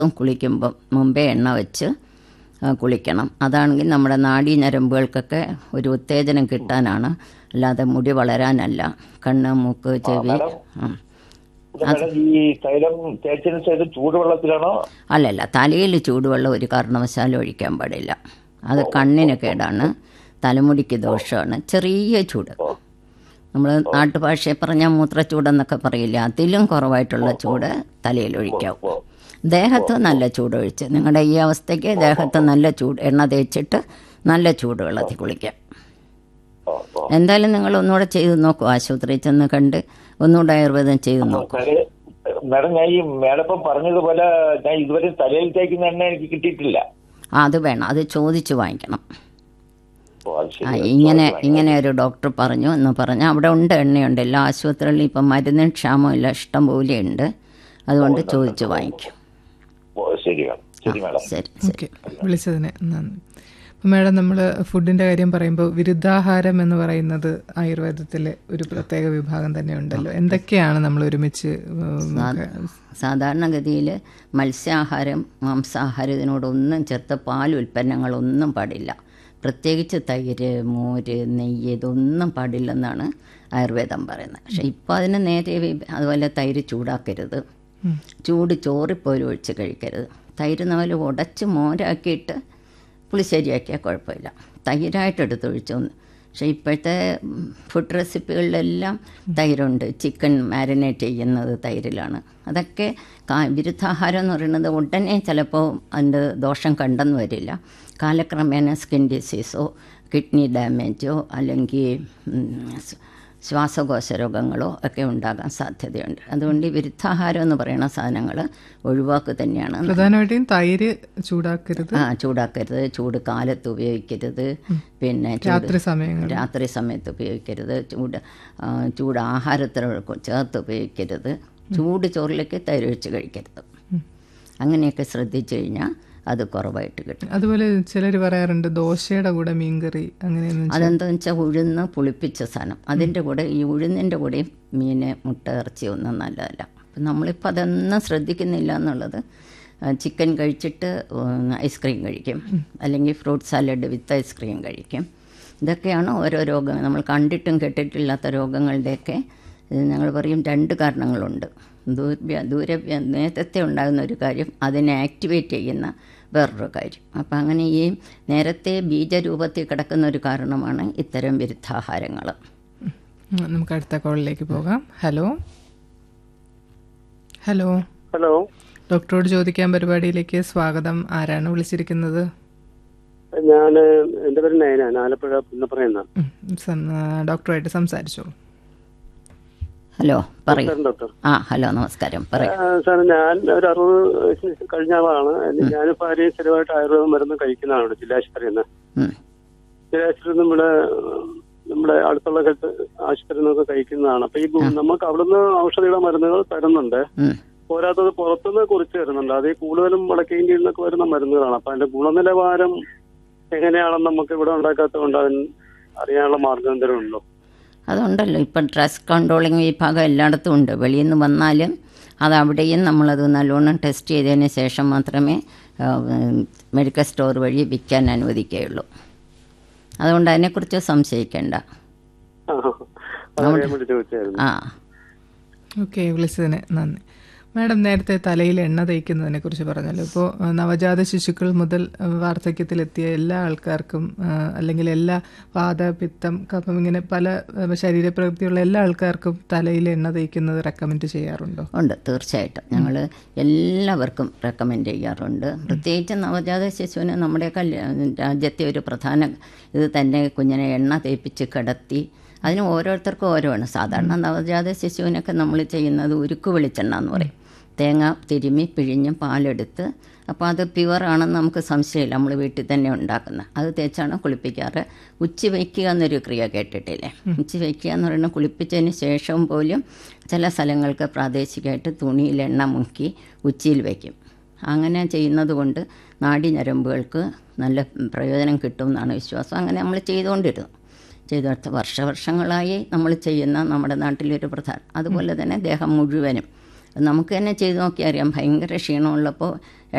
കുളിക്കുമ്പം മുമ്പേ എണ്ണ വെച്ച് ആ, കുളിക്കണം അതാണെങ്കിൽ നമ്മുടെ നാഡീ ഞരമ്പുകൾക്കൊക്കെ ഒരു ഉത്തേജനം കിട്ടാനാണ് അല്ലാതെ മുടി വളരാനല്ല കണ്ണ് മൂക്ക് ചെവി ഉം. ഇത് മാഡം ഈ തൈലം തേച്ചതിന് ശേഷം ചൂടുവെള്ളത്തിലാണോ അല്ലല്ല തലയിൽ ചൂടുവെള്ളം ഒരു കാരണവശാലും ഒഴിക്കാൻ പാടില്ല അത് കണ്ണിന് കേടാണ് തലമുടിക്ക് ദോഷമാണ് ചെറിയ ചൂട് നമ്മൾ നാട്ടുഭാഷയെ പറഞ്ഞാൽ മൂത്രച്ചൂടെന്നൊക്കെ പറയില്ല അതിലും കുറവായിട്ടുള്ള ചൂട് തലയിൽ ഒഴിക്കാവും ദേഹത്ത് നല്ല ചൂടൊഴിച്ച് നിങ്ങളുടെ ഈ അവസ്ഥയ്ക്ക് ദേഹത്ത് നല്ല ചൂട് എണ്ണ തേച്ചിട്ട് നല്ല ചൂടുവെള്ളത്തിൽ കുളിക്കാം ഓ, ഓ. എന്തായാലും നിങ്ങൾ ഒന്നുകൂടെ ചെയ്ത് നോക്കൂ ആശുപത്രിയിൽ ചെന്ന് കണ്ട് ഒന്നുകൂടെ ആയുർവേദം ചെയ്ത് നോക്കൂ തലേ- മാഡം ഞാൻ ഈ മാഡം ഇപ്പം പറഞ്ഞതുപോലെ ഞാൻ ഇതുവരെ തലയിൽ തേക്കുന്ന എണ്ണ എനിക്ക് കിട്ടിയിട്ടില്ല ആ അത് വേണം അത് ചോദിച്ച് വാങ്ങിക്കണം ഓ അത് ആ ശരി ഇങ്ങനെ ഇങ്ങനെ ഒരു ഡോക്ടർ പറഞ്ഞു എന്ന് പറഞ്ഞാൽ അവിടെ ഉണ്ട് എണ്ണയുണ്ട് എല്ലാ ആശുപത്രികളിലും ഇപ്പം മരുന്നിന് ക്ഷാമമില്ല ഇഷ്ടം പോലെ ഉണ്ട് അതുകൊണ്ട് ചോദിച്ച് വാങ്ങിക്കും ഓ ശരി മാഡം ശരി മാഡം ശരി ശരി ഓക്കെ വിളിച്ചതിന് നന്ദി അപ്പം മാഡം നമ്മൾ ഫുഡിൻ്റെ കാര്യം പറയുമ്പോൾ വിരുദ്ധാഹാരം എന്ന് പറയുന്നത് ആയുർവേദത്തിലെ ഒരു പ്രത്യേക വിഭാഗം തന്നെ ഉണ്ടല്ലോ എന്തൊക്കെയാണ് നമ്മൾ ഒരുമിച്ച് ഉം, ഒക്കെ- സാധാരണഗതിയിൽ മത്സ്യാഹാരം മാംസാഹാരം ഇതിനോടൊന്നും ചേർത്ത് പാൽ ഉൽപ്പന്നങ്ങളൊന്നും പാടില്ല പ്രത്യേകിച്ച് തൈര് മോര് നെയ്യ് ഇതൊന്നും പാടില്ലെന്നാണ് ആയുർവേദം പറയുന്നത് പക്ഷേ ഇപ്പോൾ അതിന് നേരെ വി- അതുപോലെ തൈര് ചൂടാക്കരുത് ചൂട് ചോറിപ്പോലും ഒഴിച്ച് കഴിക്കരുത് തൈര് നമ്മൾ ഉടച്ച് മോരാക്കിയിട്ട് പുളിശ്ശേരിയാക്കിയാൽ കുഴപ്പമില്ല തൈരായിട്ട് എടുത്തൊഴിച്ചു പക്ഷേ ഇപ്പോഴത്തെ ഫുഡ് റെസിപ്പികളിലെല്ലാം തൈരുണ്ട് ചിക്കൻ മാരിനേറ്റ് ചെയ്യുന്നത് തൈരിലാണ് അതൊക്കെ കാ വിരുദ്ധാഹാരം എന്ന് പറയുന്നത് ഉടനെ ചിലപ്പോൾ അതിൻ്റെ ദോഷം കണ്ടെന്ന് വരില്ല കാലക്രമേണ സ്കിൻ ഡിസീസോ കിഡ്നി ഡാമേജോ അല്ലെങ്കിൽ ഉം, സ് ശ്വാസകോശ രോഗങ്ങളോ ഒക്കെ ഉണ്ടാകാൻ സാധ്യതയുണ്ട് അതുകൊണ്ട് ഈ വിരുദ്ധാഹാരം എന്ന് പറയുന്ന സാധനങ്ങൾ ഒഴിവാക്കുക തന്നെയാണ് പ്രധാനമായിട്ടും തൈര് ചൂടാക്കരുത് ആ ചൂടാക്കരുത് ചൂട് കാലത്ത് ഉപയോഗിക്കരുത് പിന്നെ ചൂട് രാത്രി സമയങ്ങൾ രാത്രി സമയത്ത് ഉപയോഗിക്കരുത് ചൂട് ആ, ചൂട് ആഹാരത്തിനോട് ചേർത്ത് ഉപയോഗിക്കരുത് ചൂട് ചോറിലേക്ക് തൈര് ഒഴിച്ച് കഴിക്കരുത് അങ്ങനെയൊക്കെ ശ്രദ്ധിച്ചു കഴിഞ്ഞാൽ അത് കുറവായിട്ട് കിട്ടും അതുപോലെ ചിലർ പറയാറുണ്ട് ദോശയുടെ കൂടെ മീൻകറി അങ്ങനെയൊന്നും അതെന്താണെന്ന് വെച്ചാൽ ഉഴുന്ന് പുളിപ്പിച്ച സാധനം അതിൻ്റെ കൂടെ ഈ ഉഴുന്നിൻ്റെ കൂടെയും മീൻ മുട്ട ഇറച്ചി ഒന്നും നല്ലതല്ല അപ്പം നമ്മളിപ്പോൾ അതൊന്നും ശ്രദ്ധിക്കുന്നില്ല എന്നുള്ളത് ആ, ചിക്കൻ കഴിച്ചിട്ട് ഉം, ഐസ്ക്രീം കഴിക്കും അല്ലെങ്കിൽ ഫ്രൂട്ട് സാലഡ് വിത്ത് ഐസ്ക്രീം കഴിക്കും ഇതൊക്കെയാണ് ഓരോ രോഗങ്ങൾ നമ്മൾ കണ്ടിട്ടും കേട്ടിട്ടില്ലാത്ത രോഗങ്ങളുടെയൊക്കെ ഇത് ഞങ്ങൾ പറയും രണ്ട് കാരണങ്ങളുണ്ട് ദൂര ദൂര നേരത്തെ ഉണ്ടാകുന്ന ഒരു കാര്യം അതിനെ ആക്ടിവേറ്റ് ചെയ്യുന്ന വേറൊരു കാര്യം അപ്പം അങ്ങനെ ഈ നേരത്തെ ബീജരൂപത്തിൽ കിടക്കുന്ന ഒരു കാരണമാണ് ഇത്തരം വിരുദ്ധാഹാരങ്ങൾ ഉം, നമുക്ക് അടുത്ത കോളിലേക്ക് പോകാം ഹലോ ഹലോ ഹലോ ഡോക്ടറോട് ചോദിക്കാൻ പരിപാടിയിലേക്ക് സ്വാഗതം ആരാണ് വിളിച്ചിരിക്കുന്നത് ഞാൻ എൻ്റെ പേര് നയനാണ് ആലപ്പുഴ പുന്നപ്പറയുന്ന ഉം, സം- ആ, ഡോക്ടറുമായിട്ട് സംസാരിച്ചോളൂ ഹലോ പറയൂ ഡോക്ടർ ആ ഹലോ നമസ്കാരം പറയൂ ആ, സാർ ഞാൻ ഒരു അറുപത് വയസ്സിന് കഴിഞ്ഞ ആളാണ് ഞാൻ ഭാര്യയും സ്ഥിരമായിട്ട് ആയുർവേദ മരുന്ന് കഴിക്കുന്നതാണ് ഇവിടെ ജില്ലാശുപത്രിയിൽ നിന്ന് ഉം. ജില്ലാശുപത്രിയിൽ നിന്ന് ഇവിടെ നമ്മുടെ അടുത്തുള്ള ഹെൽത്ത് ആശുപത്രിയിൽ നിന്നൊക്കെ കഴിക്കുന്നതാണ് അപ്പൊ ഈ ഗു- നമുക്ക് അവിടുന്ന് ഔഷധിയുടെ മരുന്നുകൾ തരുന്നുണ്ട് ഉം. പോരാത്തത് പുറത്തുനിന്ന് കുറിച്ച് തരുന്നുണ്ട് അത് ഈ കൂടുതലും വടക്കേ ഇന്ത്യയിൽ നിന്നൊക്കെ വരുന്ന മരുന്നുകളാണ് അപ്പൊ അതിന്റെ ഗുണനിലവാരം എങ്ങനെയാണെന്ന് നമുക്ക് ഇവിടെ ഉണ്ടാക്കാത്തതുകൊണ്ട് അതിന് അറിയാനുള്ള മാർഗം എന്തെങ്കിലും ഉണ്ടോ അതുണ്ടല്ലോ ഇപ്പം ഡ്രസ് കൺട്രോളിങ് വിഭാഗം എല്ലായിടത്തും ഉണ്ട് വെളിയിൽ നിന്ന് വന്നാലും അത് അവിടെയും നമ്മളത് നല്ലോണം ടെസ്റ്റ് ചെയ്തതിന് ശേഷം മാത്രമേ ആ, ഉം, മെഡിക്കൽ സ്റ്റോർ വഴി വിൽക്കാൻ അനുവദിക്കുകയുള്ളൂ അതുകൊണ്ട് അതിനെക്കുറിച്ച് സംശയിക്കേണ്ട ആ, അതറിയാൻ വേണ്ടി ചോദിച്ചായിരുന്നു ആ ഓക്കെ വിളിച്ചതിന് നന്ദി മാഡം നേരത്തെ തലയിൽ എണ്ണ തേക്കുന്നതിനെ കുറിച്ച് പറഞ്ഞല്ലോ ഇപ്പോൾ നവജാത ശിശുക്കൾ മുതൽ ആ, വാർദ്ധക്യത്തിലെത്തിയ എല്ലാ ആൾക്കാർക്കും ആ, അല്ലെങ്കിൽ എല്ലാ വാത പിത്തം കഫം ഇങ്ങനെ പല ആ, ശരീരപ്രകൃതിയുള്ള എല്ലാ ആൾക്കാർക്കും തലയിൽ എണ്ണ തേക്കുന്നത് റെക്കമെൻഡ് ചെയ്യാറുണ്ടോ ഉണ്ട് തീർച്ചയായിട്ടും ഞങ്ങൾ എല്ലാവർക്കും റെക്കമെൻഡ് ചെയ്യാറുണ്ട് പ്രത്യേകിച്ച് നവജാത ശിശുവിന് നമ്മുടെ കല്യാ രാജ്യത്തെ ഒരു പ്രധാന ഇത് തന്നെ കുഞ്ഞിനെ എണ്ണ തേപ്പിച്ച് കിടത്തി അതിന് ഓരോരുത്തർക്കും ഓരോആണ് സാധാരണ നവജാത ശിശുവിനൊക്കെ നമ്മൾ ചെയ്യുന്നത് ഉരുക്ക് വെളിച്ചെണ്ണ എന്ന് പറയും തേങ്ങ തിരുമ്മി പിഴിഞ്ഞ് പാലെടുത്ത് അപ്പോൾ അത് പ്യുവർ ആണെന്ന് നമുക്ക് സംശയമില്ല നമ്മൾ വീട്ടിൽ തന്നെ ഉണ്ടാക്കുന്നത് അത് തേച്ചാണ് കുളിപ്പിക്കാറ് ഉച്ചി വയ്ക്കുക എന്നൊരു ക്രിയ കേട്ടിട്ടില്ലേ ഉച്ചി വയ്ക്കുക എന്ന് പറയുന്നത് കുളിപ്പിച്ചതിന് ശേഷം പോലും ചില സ്ഥലങ്ങൾക്ക് പ്രാദേശികമായിട്ട് തുണിയിൽ എണ്ണ മുക്കി ഉച്ചിയിൽ വയ്ക്കും അങ്ങനെ ചെയ്യുന്നത് കൊണ്ട് നാഡി ഞരമ്പുകൾക്ക് നല്ല പ്രയോജനം കിട്ടും എന്നാണ് വിശ്വാസം അങ്ങനെ നമ്മൾ ചെയ്തുകൊണ്ടിരുന്നു ചെയ്തെടുത്ത് വർഷവർഷങ്ങളായി നമ്മൾ ചെയ്യുന്ന നമ്മുടെ നാട്ടിലൊരു പ്രധാന അതുപോലെ തന്നെ ദേഹം മുഴുവനും നമുക്ക് തന്നെ ചെയ്ത് നോക്കിയാൽ അറിയാം ഭയങ്കര ക്ഷീണമുള്ളപ്പോൾ